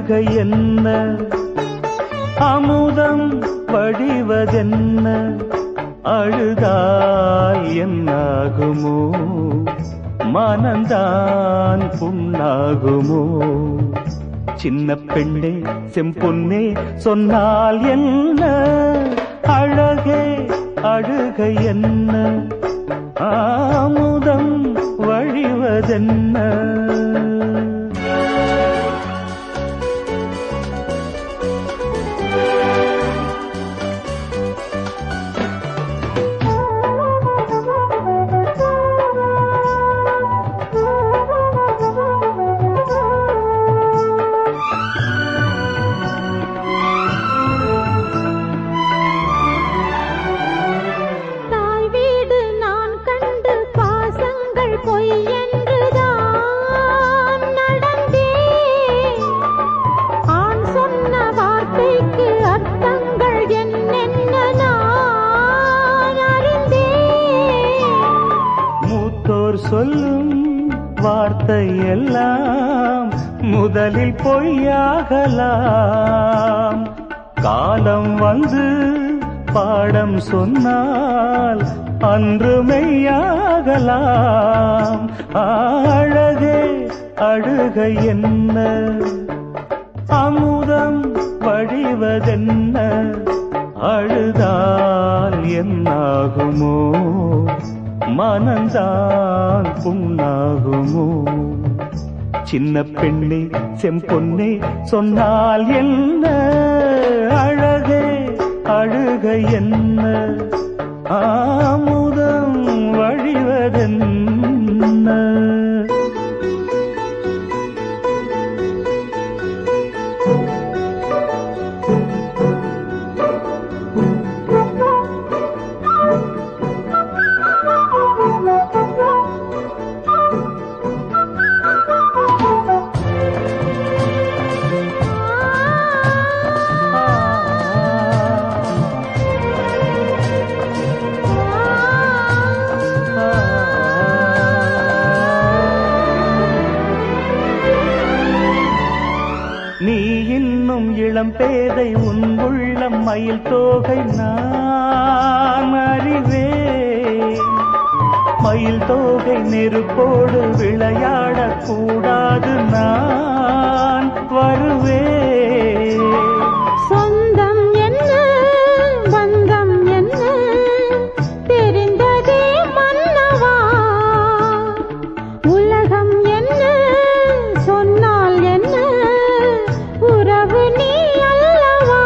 அழுகை என்ன அமுதம் வழிவதென்ன அழுதால் என்னாகுமோ மனந்தான் புண்ணாகுமோ சின்ன பெண்ணே செம்பொன்னே சொன்னால் என்ன அழகே அழுகை என்ன ஆமுதம் வழிவதென்ன தாய் வீடு நான் கண்டு பாசங்கள் பொய் என்றுதான் நடந்தேன் ஆண் சொன்ன வார்த்தைக்கு அர்த்தங்கள் என்னென்ன நான் அறிந்தேன் மூத்தோர் சொல்லும் வார்த்தை எல்லாம் முதலில் பொய்யாகலாம் காலம் வந்து பாடம் சொன்னால் அன்று மெய்யாகலாம் அழகே அழுகை என்ன அமுதம் வழிவதென்ன அழுதால் என்னாகுமோ மனந்தான் புண்ணாகுமோ சின்ன பெண்ணே செம்பொன்னே சொன்னால் என்ன அழகே அழுகை என்ன ஆமுதம் வழிவதென்ன நீ இன்னும் இளம் பேதை உன் உள்ளம் மயில் தோகை நான் அறிவேன் மயில் தோகை நெருப்போடு விளையாடக் கூடாது நான் வருவேன் சொந்தம் என்ன பந்தம் என்ன தெரிந்ததே மன்னவா உலகம் என்ன சொன்னால் என்ன உறவு நீ அல்லவா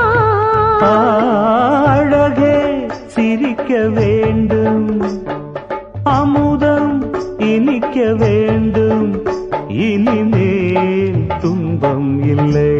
அழகே சிரிக்க வேண்டும் அமுதம் இனிக்க வேண்டும் இனிமேல் துன்பம் இல்லை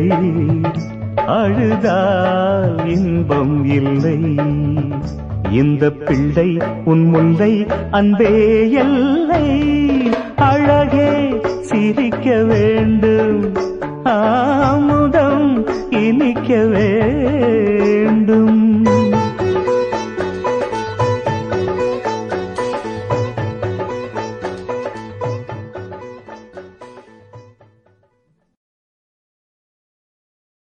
அழுதால் இன்பம் இல்லை இந்த பிள்ளை உன் முல்லை அன்பே எல்லை அழகே சிரிக்க வேண்டும் ஆமுதம் இனிக்க வேண்டும்